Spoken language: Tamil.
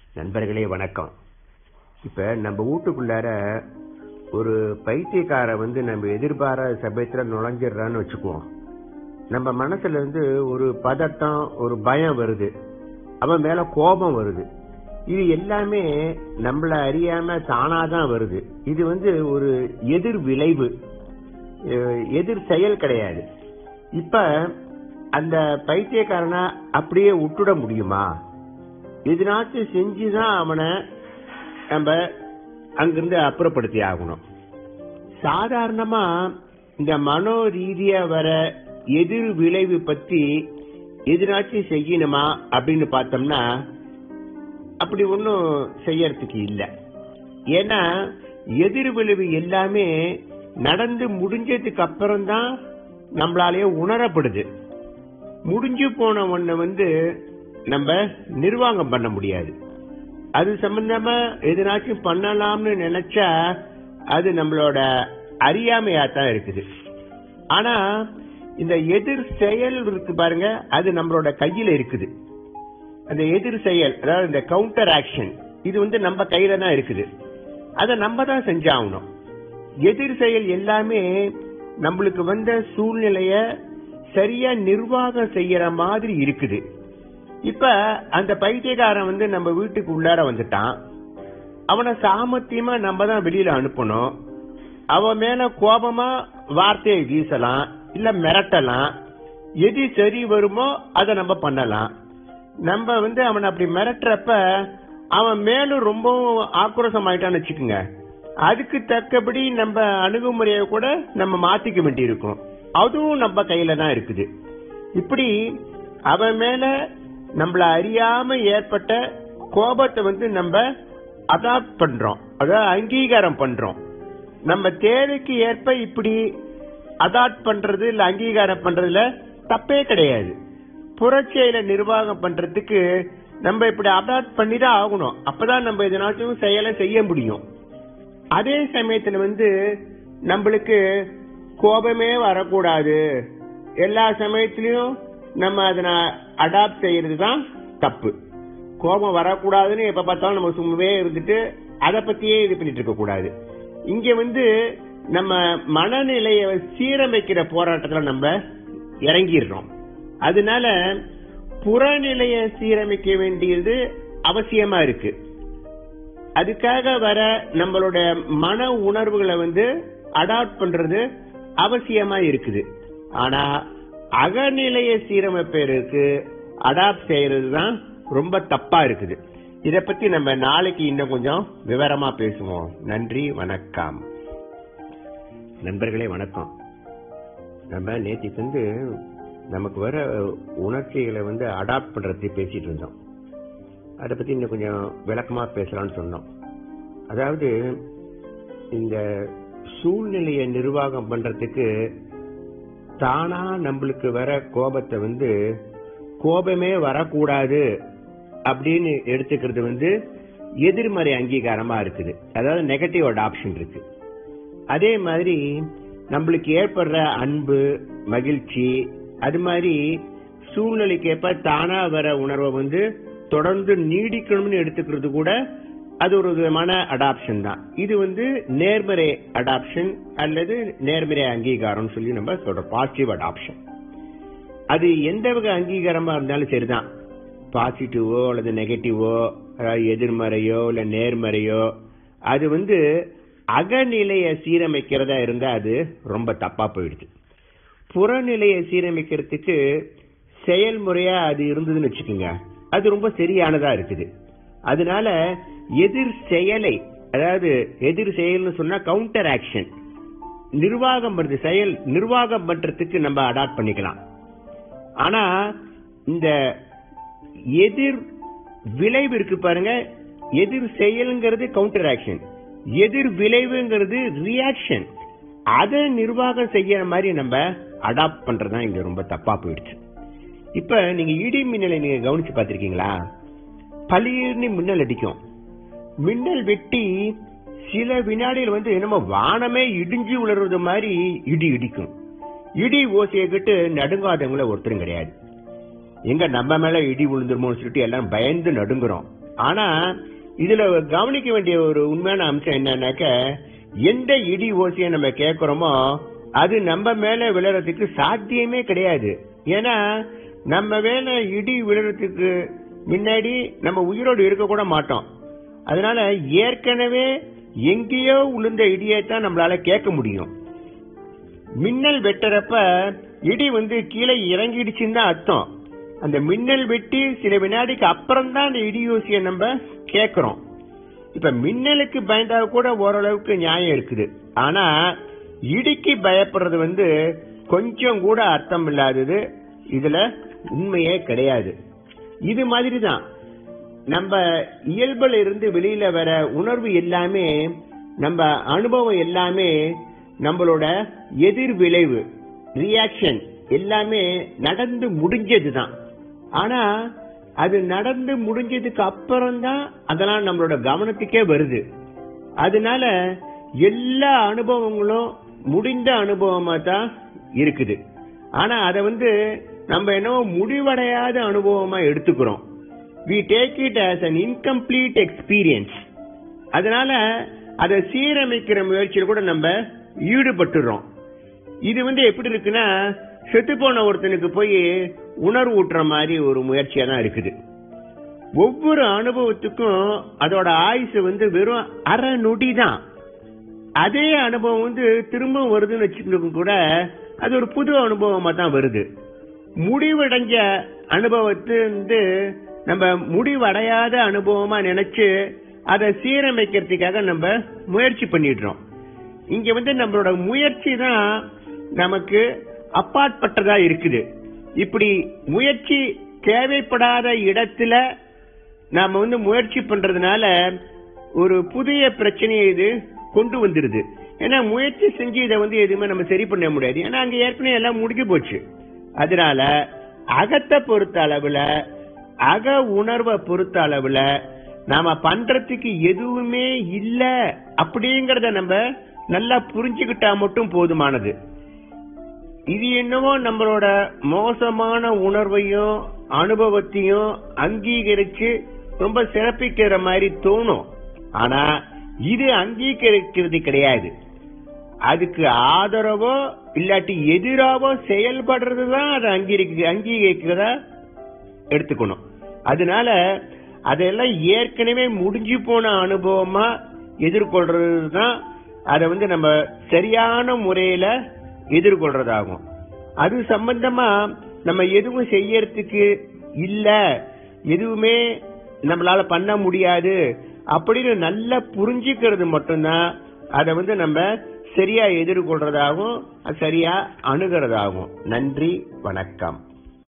நண்பர்களே வணக்கம் இப்ப நம்ம வீட்டுக்குள்ளார ஒரு பைத்தியக்கார வந்து நம்ம எதிர்பாராத சமயத்துல நுழைஞ்சிடுறான்னு வச்சுக்குவோம் நம்ம மனசுல இருந்து ஒரு பதட்டம் ஒரு பயம் வருது அவன் மேல கோபம் வருது இது எல்லாமே நம்மள அறியாம தானாதான் வருது இது வந்து ஒரு எதிர் விளைவு அஹ் எதிர் செயல் கிடையாது இப்ப அந்த பைத்தியக்காரனை அப்படியே விட்டுட முடியுமா எதுனாச்சும் செஞ்சுதான் அவனை நம்ம அங்கிருந்து அப்புறப்படுத்தி ஆகணும் சாதாரணமா இந்த மனோ ரீதியா வர எதிர் விளைவு பத்தி எதுனாச்சும் செய்யணுமா அப்படின்னு பார்த்தோம்னா அப்படி ஒன்றும் செய்யறதுக்கு இல்ல ஏன்னா எதிர் விளைவு எல்லாமே நடந்து முடிஞ்சதுக்கு அப்புறம் தான் நம்மளாலேயே உணரப்படுது முடிஞ்சு போன ஒன்ன வந்து நம்ம நிர்வாகம் பண்ண முடியாது அது சம்பந்தமா எதனாச்சும் பண்ணலாம்னு நினைச்சா அது நம்மளோட அறியாமையா தான் இருக்குது ஆனா இந்த எதிர் செயல் இருக்கு பாருங்க அது நம்மளோட கையில இருக்குது அந்த எதிர் செயல் அதாவது இந்த கவுண்டர் ஆக்ஷன் இது வந்து நம்ம கையில தான் இருக்குது அதை நம்ம தான் செஞ்சாகணும் எதிர் செயல் எல்லாமே நம்மளுக்கு வந்த சூழ்நிலைய சரியா நிர்வாகம் செய்யற மாதிரி இருக்குது இப்ப அந்த பைத்தியக்காரன் வந்து நம்ம வீட்டுக்கு உள்ளார வந்துட்டான் அவனை சாமர்த்தியமா நம்ம தான் வெளியில அனுப்பணும் அவன் மேல கோபமா வார்த்தையை வீசலாம் இல்ல மிரட்டலாம் எது சரி வருமோ அதை நம்ம பண்ணலாம் நம்ம வந்து அவனை அப்படி மிரட்டுறப்ப அவன் மேலும் ரொம்பவும் ஆக்ரோஷம் ஆயிட்டான்னு வச்சுக்கோங்க அதுக்கு தக்கபடி நம்ம அணுகுமுறையை கூட நம்ம மாத்திக்க வேண்டியிருக்கும் அதுவும் நம்ம கையில தான் இருக்குது இப்படி அவன் மேல நம்மள அறியாம ஏற்பட்ட கோபத்தை வந்து நம்ம அடாப்ட் பண்றோம் அதாவது அங்கீகாரம் பண்றோம் நம்ம தேவைக்கு ஏற்ப இப்படி அடாப்ட் பண்றது இல்ல அங்கீகாரம் பண்றதுல தப்பே கிடையாது புரட்சியில நிர்வாகம் பண்றதுக்கு நம்ம இப்படி அடாப்ட் பண்ணி தான் ஆகணும் அப்பதான் நம்ம எதனாச்சும் செயலை செய்ய முடியும் அதே சமயத்துல வந்து நம்மளுக்கு கோபமே வரக்கூடாது எல்லா சமயத்திலயும் நம்ம அதனை அடாப்ட் செய்யறது தான் தப்பு கோபம் வரக்கூடாதுன்னு எப்ப பார்த்தாலும் நம்ம சும்மாவே இருந்துட்டு அதை பத்தியே இது பண்ணிட்டு இருக்க கூடாது இங்க வந்து நம்ம மனநிலைய சீரமைக்கிற போராட்டத்துல நம்ம இறங்கிடுறோம் அதனால புறநிலைய சீரமைக்க வேண்டியது அவசியமா இருக்கு அதுக்காக வர நம்மளோட மன உணர்வுகளை வந்து அடாப்ட் பண்றது அவசியமா இருக்குது ஆனா அகநிலைய சீரமைப்பதற்கு அடாப்ட் செய்யறது தான் ரொம்ப தப்பா இருக்குது இத பத்தி நம்ம நாளைக்கு இன்னும் கொஞ்சம் விவரமா பேசுவோம் நன்றி வணக்கம் நண்பர்களே வணக்கம் நம்ம நேற்றுக்கு வந்து நமக்கு வர உணர்ச்சிகளை வந்து அடாப்ட் பண்றதை பேசிட்டு இருந்தோம் அதை பத்தி இன்னும் கொஞ்சம் விளக்கமா பேசலாம்னு சொன்னோம் அதாவது இந்த சூழ்நிலையை நிர்வாகம் பண்றதுக்கு தானா நம்மளுக்கு வர கோபத்தை வந்து கோபமே வரக்கூடாது அப்படின்னு எடுத்துக்கிறது வந்து எதிர்மறை அங்கீகாரமா இருக்குது அதாவது நெகட்டிவ் அடாப்ஷன் இருக்கு அதே மாதிரி நம்மளுக்கு ஏற்படுற அன்பு மகிழ்ச்சி அது மாதிரி சூழ்நிலைக்கு ஏற்ப தானா வர உணர்வை வந்து தொடர்ந்து நீடிக்கணும்னு எடுத்துக்கிறது கூட அது ஒரு விதமான அடாப்ஷன் தான் இது வந்து நேர்மறை அடாப்ஷன் அல்லது நேர்மறை அங்கீகாரம் சொல்லி நம்ம சொல்றோம் பாசிட்டிவ் அடாப்ஷன் அது எந்த வகை அங்கீகாரமா இருந்தாலும் சரிதான் பாசிட்டிவோ அல்லது நெகட்டிவோ அதாவது எதிர்மறையோ இல்ல நேர்மறையோ அது வந்து அகநிலையை சீரமைக்கிறதா இருந்தா அது ரொம்ப தப்பா போயிடுது புறநிலையை சீரமைக்கிறதுக்கு செயல்முறையா அது இருந்ததுன்னு வச்சுக்கோங்க அது ரொம்ப சரியானதா இருக்குது அதனால எதிர் செயலை அதாவது எதிர் செயல்னு சொன்னா கவுண்டர் ஆக்ஷன் நிர்வாகம் பண்றது செயல் நிர்வாகம் பண்றதுக்கு நம்ம அடாப்ட் பண்ணிக்கலாம் ஆனா இந்த எதிர் விளைவு இருக்கு பாருங்க எதிர் செயல்ங்கிறது கவுண்டர் ஆக்ஷன் எதிர் விளைவுங்கிறது ரியாக்ஷன் அதை நிர்வாகம் செய்யற மாதிரி நம்ம அடாப்ட் பண்றதுதான் இங்க ரொம்ப தப்பா போயிடுச்சு இப்ப நீங்க இடி மின்னலை நீங்க கவனிச்சு பாத்திருக்கீங்களா பளிர்னு மின்னல் அடிக்கும் மின்னல் வெட்டி சில வினாடிகள் வந்து என்னமோ வானமே இடிஞ்சு விழுறது மாதிரி இடி இடிக்கும் இடி ஓசையை கிட்டு நடுங்காதவங்கள ஒருத்தரும் கிடையாது எங்க நம்ம மேல இடி விழுந்துருமோன்னு சொல்லிட்டு எல்லாம் பயந்து நடுங்குறோம் ஆனா இதுல கவனிக்க வேண்டிய ஒரு உண்மையான அம்சம் என்னன்னாக்க எந்த இடி ஓசையை நம்ம கேட்கிறோமோ அது நம்ம மேல விழுறதுக்கு சாத்தியமே கிடையாது ஏன்னா நம்ம மேல இடி விழுறதுக்கு முன்னாடி நம்ம உயிரோடு இருக்க கூட மாட்டோம் அதனால ஏற்கனவே எங்கேயோ உளுந்த இடியை தான் நம்மளால கேட்க முடியும் மின்னல் வெட்டுறப்ப இடி வந்து கீழே இறங்கிடுச்சுன்னு தான் அர்த்தம் அந்த மின்னல் வெட்டி சில வினாடிக்கு அப்புறம் தான் அந்த இடி ஓசையை நம்ம கேட்கிறோம் இப்ப மின்னலுக்கு பயந்தா கூட ஓரளவுக்கு நியாயம் இருக்குது ஆனா இடிக்கு பயப்படுறது வந்து கொஞ்சம் கூட அர்த்தம் இல்லாதது இதுல உண்மையே கிடையாது இது மாதிரி தான் நம்ம இயல்புல இருந்து வெளியில வர உணர்வு எல்லாமே நம்ம அனுபவம் எல்லாமே நம்மளோட எதிர் விளைவு ரியாக்ஷன் எல்லாமே நடந்து முடிஞ்சதுதான் ஆனா அது நடந்து முடிஞ்சதுக்கு அப்புறம் தான் அதெல்லாம் நம்மளோட கவனத்துக்கே வருது அதனால எல்லா அனுபவங்களும் முடிந்த அனுபவமா தான் இருக்குது ஆனா அதை வந்து நம்ம என்னவோ முடிவடையாத அனுபவமா எடுத்துக்கிறோம் we take it as an incomplete experience அதனால அதை சீரமைக்கிற முயற்சியில் கூட நம்ம ஈடுபட்டுறோம் இது வந்து எப்படி இருக்குன்னா செத்து போன ஒருத்தனுக்கு போய் உணர்வு ஊட்டுற மாதிரி ஒரு முயற்சியா தான் இருக்குது ஒவ்வொரு அனுபவத்துக்கும் அதோட ஆயுசு வந்து வெறும் அரை நொடி தான் அதே அனுபவம் வந்து திரும்ப வருதுன்னு வச்சுக்க கூட அது ஒரு புது அனுபவமா தான் வருது முடிவடைஞ்ச அனுபவத்தை வந்து நம்ம முடிவடையாத அனுபவமா நினைச்சு அதை சீரமைக்கிறதுக்காக நம்ம முயற்சி பண்ணிடுறோம் இங்க வந்து நம்மளோட முயற்சி தான் நமக்கு அப்பாற்பட்டதா இருக்குது இப்படி முயற்சி தேவைப்படாத இடத்துல நாம வந்து முயற்சி பண்றதுனால ஒரு புதிய பிரச்சனையை இது கொண்டு வந்துருது ஏன்னா முயற்சி செஞ்சு இதை வந்து எதுவுமே நம்ம சரி பண்ண முடியாது ஏன்னா அங்க ஏற்கனவே எல்லாம் முடிஞ்சு போச்சு அதனால அகத்தை பொறுத்த அளவுல அக உணர்வை பொறுத்த அளவுல நாம பண்றதுக்கு எதுவுமே இல்ல அப்படிங்கறத நம்ம நல்லா புரிஞ்சுக்கிட்டா மட்டும் போதுமானது இது என்னவோ நம்மளோட மோசமான உணர்வையும் அனுபவத்தையும் அங்கீகரிச்சு ரொம்ப சிறப்பிக்கிற மாதிரி தோணும் ஆனா இது அங்கீகரிக்கிறது கிடையாது அதுக்கு ஆதரவோ இல்லாட்டி எதிராவோ செயல்படுறது தான் அதை அங்கீகரிக்க அங்கீகரிக்கிறதா எடுத்துக்கணும் அதனால அதெல்லாம் ஏற்கனவே முடிஞ்சு போன அனுபவமா எதிர்கொள்றது தான் அதை வந்து நம்ம சரியான முறையில எதிர்கொள்றதாகும் அது சம்பந்தமா நம்ம எதுவும் செய்யறதுக்கு இல்ல எதுவுமே நம்மளால பண்ண முடியாது அப்படின்னு நல்லா புரிஞ்சுக்கிறது மட்டும்தான் அதை வந்து நம்ம சரியா எதிர்கொள்றதாகும் சரியா அணுகிறதாகும் நன்றி வணக்கம்